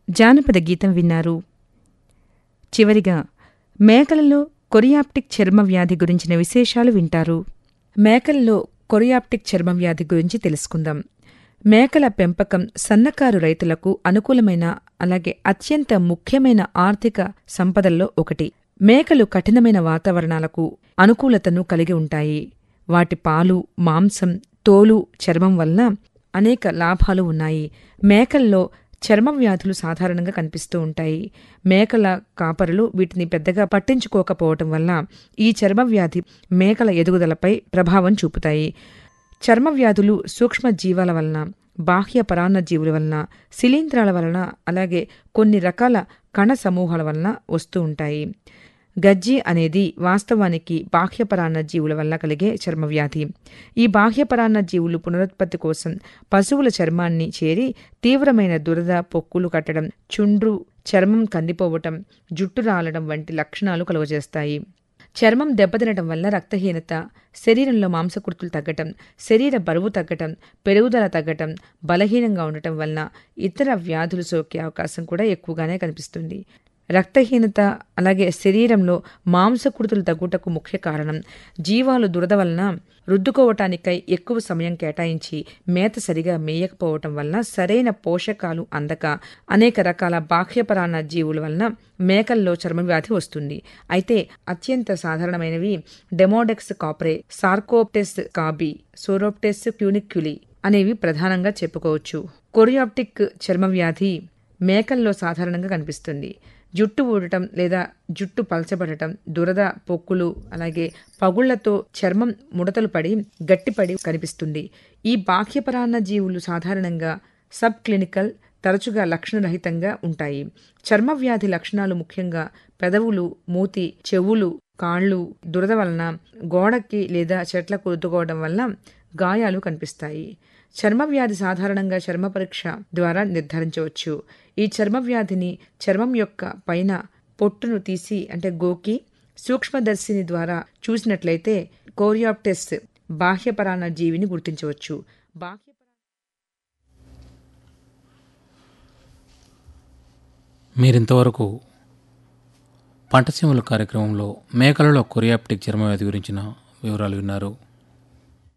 జానపద గీతం విన్నారు చివరిగా మేకలలో కొరియాప్టిక్ చర్మ వ్యాధి గురించిన విశేషాలు వింటారు మేకల్లో కొరియాప్టిక్ చర్మ వ్యాధి గురించి తెలుసుకుందాం మేకల పెంపకం సన్నకారు రైతులకు అనుకూలమైన అలాగే అత్యంత ముఖ్యమైన ఆర్థిక సంపదల్లో ఒకటి మేకలు కఠినమైన వాతావరణాలకు అనుకూలతను కలిగి ఉంటాయి వాటి పాలు మాంసం తోలు చర్మం వలన అనేక లాభాలు ఉన్నాయి మేకల్లో చర్మ వ్యాధులు సాధారణంగా కనిపిస్తూ ఉంటాయి మేకల కాపరులు వీటిని పెద్దగా పట్టించుకోకపోవటం వల్ల ఈ చర్మ వ్యాధి మేకల ఎదుగుదలపై ప్రభావం చూపుతాయి చర్మ వ్యాధులు సూక్ష్మ జీవాల వలన బాహ్య పరాన్న జీవుల వలన శిలీంధ్రాల వలన అలాగే కొన్ని రకాల కణ సమూహాల వలన వస్తూ ఉంటాయి గజ్జి అనేది వాస్తవానికి బాహ్యపరాన్న జీవుల వల్ల కలిగే చర్మవ్యాధి ఈ బాహ్యపరాన్న జీవులు పునరుత్పత్తి కోసం పశువుల చర్మాన్ని చేరి తీవ్రమైన దురద పొక్కులు కట్టడం చుండ్రు చర్మం కందిపోవటం జుట్టు రాలడం వంటి లక్షణాలు కలుగజేస్తాయి చర్మం దెబ్బతినటం వల్ల రక్తహీనత శరీరంలో మాంసకృతులు తగ్గటం శరీర బరువు తగ్గటం పెరుగుదల తగ్గటం బలహీనంగా ఉండటం వలన ఇతర వ్యాధులు సోకే అవకాశం కూడా ఎక్కువగానే కనిపిస్తుంది రక్తహీనత అలాగే శరీరంలో మాంసకృతులు తగ్గుటకు ముఖ్య కారణం జీవాలు దురద వలన రుద్దుకోవటానికై ఎక్కువ సమయం కేటాయించి మేత సరిగా మేయకపోవటం వలన సరైన పోషకాలు అందక అనేక రకాల బాహ్యపరాన్న జీవుల వలన మేకల్లో చర్మవ్యాధి వస్తుంది అయితే అత్యంత సాధారణమైనవి డెమోడెక్స్ కాప్రే సార్కోప్టెస్ కాబీ సోరోప్టెస్ క్యూనిక్యులి అనేవి ప్రధానంగా చెప్పుకోవచ్చు కొరియాప్టిక్ చర్మవ్యాధి మేకల్లో సాధారణంగా కనిపిస్తుంది జుట్టు ఊడటం లేదా జుట్టు పలచబడటం దురద పొక్కులు అలాగే పగుళ్లతో చర్మం ముడతలు పడి గట్టిపడి కనిపిస్తుంది ఈ బాహ్యపరాన్న జీవులు సాధారణంగా సబ్ క్లినికల్ తరచుగా లక్షణరహితంగా ఉంటాయి చర్మ వ్యాధి లక్షణాలు ముఖ్యంగా పెదవులు మూతి చెవులు కాళ్ళు దురద వలన గోడకి లేదా చెట్లకు రుద్దుకోవడం వలన గాయాలు కనిపిస్తాయి చర్మ వ్యాధి సాధారణంగా చర్మ పరీక్ష ద్వారా నిర్ధారించవచ్చు ఈ చర్మ వ్యాధిని చర్మం యొక్క పైన పొట్టును తీసి అంటే గోకి సూక్ష్మదర్శిని ద్వారా చూసినట్లయితే కోరియాప్టెస్ బాహ్యపరాన్న జీవిని గుర్తించవచ్చు బాహ్య మీరింతవరకు పంటసీమల కార్యక్రమంలో మేకలలో కొరియాప్టిక్ చర్మవ్యాధి గురించిన వివరాలు విన్నారు